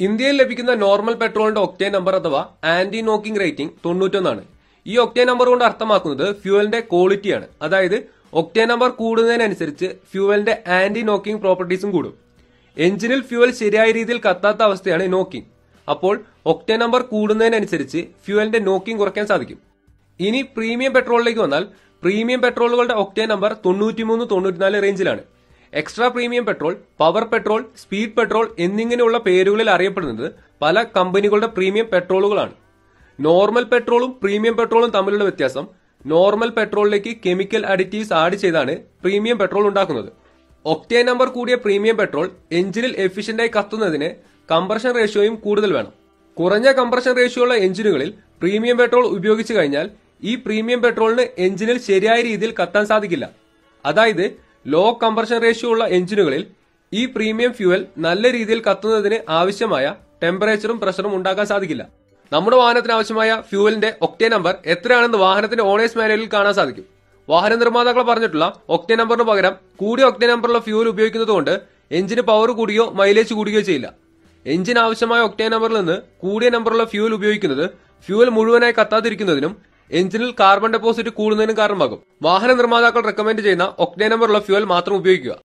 ഇന്ത്യയിൽ ലഭിക്കുന്ന നോർമൽ പെട്രോളിന്റെ ഒക്ടേൻ നമ്പർ അഥവാ ആന്റി നോക്കിംഗ് റേറ്റിംഗ് തൊണ്ണൂറ്റൊന്നാണ് ഈ ഒക്ടേൻ നമ്പർ കൊണ്ട് അർത്ഥമാക്കുന്നത് ഫ്യൂവലിന്റെ ക്വാളിറ്റിയാണ് അതായത് ഒക്ടേൻ നമ്പർ കൂടുന്നതിനനുസരിച്ച് ഫ്യൂവലിന്റെ ആന്റി നോക്കിംഗ് പ്രോപ്പർട്ടീസും കൂടും എഞ്ചിനിൽ ഫ്യൂവൽ ശരിയായ രീതിയിൽ കത്താത്ത അവസ്ഥയാണ് നോക്കിംഗ് അപ്പോൾ ഒക്ടേൻ നമ്പർ കൂടുന്നതിനനുസരിച്ച് ഫ്യൂവലിന്റെ നോക്കിംഗ് കുറയ്ക്കാൻ സാധിക്കും ഇനി പ്രീമിയം പെട്രോളിലേക്ക് വന്നാൽ പ്രീമിയം പെട്രോളുകളുടെ ഒക്ടേൻ നമ്പർ തൊണ്ണൂറ്റിമൂന്ന് തൊണ്ണൂറ്റിനാല് റേഞ്ചിലാണ് extra premium petrol power petrol speed petrol എന്നിങ്ങനെയുള്ള പേരുകളിൽ അറിയപ്പെടുന്നത് പല കമ്പനികളുടെ പ്രീമിയം പെട്രോളുകളാണ് നോർമൽ പെട്രോളും പ്രീമിയം പെട്രോളും തമ്മിലുള്ള വ്യത്യാസം നോർമൽ പെട്രോളിലേക്ക് കെമിക്കൽ അഡിറ്റീവ്സ് ആഡ് ചെയ്താണ് പ്രീമിയം പെട്രോൾ ഉണ്ടാക്കുന്നത് ഒക്ടേൻ നമ്പർ കൂടിയ പ്രീമിയം പെട്രോൾ എഞ്ചിനിൽ എഫിഷ്യന്റായി കത്തുന്നതിന് കംപ്രഷൻ റേഷ്യോയും കൂടുതൽ വേണം കുറഞ്ഞ കംപ്രഷൻ റേഷ്യോ ഉള്ള എഞ്ചിനുകളിൽ പ്രീമിയം പെട്രോൾ ഉപയോഗിച്ചു കഴിഞ്ഞാൽ ഈ പ്രീമിയം പെട്രോളിന് എഞ്ചിനിൽ ശരിയായ രീതിയിൽ കത്താൻ സാധിക്കില്ല അതായത് ലോ കംപ്രഷൻ റേഷ്യോ ഉള്ള എഞ്ചിനുകളിൽ ഈ പ്രീമിയം ഫ്യൂവൽ നല്ല രീതിയിൽ കത്തുന്നതിന് ആവശ്യമായ ടെമ്പറേച്ചറും പ്രഷറും ഉണ്ടാക്കാൻ സാധിക്കില്ല നമ്മുടെ വാഹനത്തിന് ആവശ്യമായ ഫ്യൂവലിന്റെ ഒക്ടേ നമ്പർ എത്രയാണെന്ന് വാഹനത്തിന്റെ ഓണേഴ്സ് മാനുവലിൽ കാണാൻ സാധിക്കും വാഹന നിർമ്മാതാക്കൾ പറഞ്ഞിട്ടുള്ള ഒക്ടേ നമ്പറിന് പകരം കൂടിയ ഒക്ടേ നമ്പറുള്ള ഫ്യൂവൽ ഉപയോഗിക്കുന്നതുകൊണ്ട് എഞ്ചിന് പവർ കൂടുകയോ മൈലേജ് കൂടുകയോ ചെയ്യില്ല എഞ്ചിന് ആവശ്യമായ ഒക്ടേ നമ്പറിൽ നിന്ന് കൂടിയ നമ്പറുള്ള ഫ്യൂവൽ ഉപയോഗിക്കുന്നത് ഫ്യൂവൽ മുഴുവനായി കത്താതിരിക്കുന്നതിനും എഞ്ചിനിൽ കാർബൺ ഡെപ്പോസിറ്റ് കൂടുന്നതിനും കാരണമാകും വാഹന നിർമ്മാതാക്കൾ റെക്കമെൻഡ് ചെയ്യുന്ന ഒക്ടേ നമ്പറുള്ള ഫ്യൂവൽ മാത്രം ഉപയോഗിക്കുക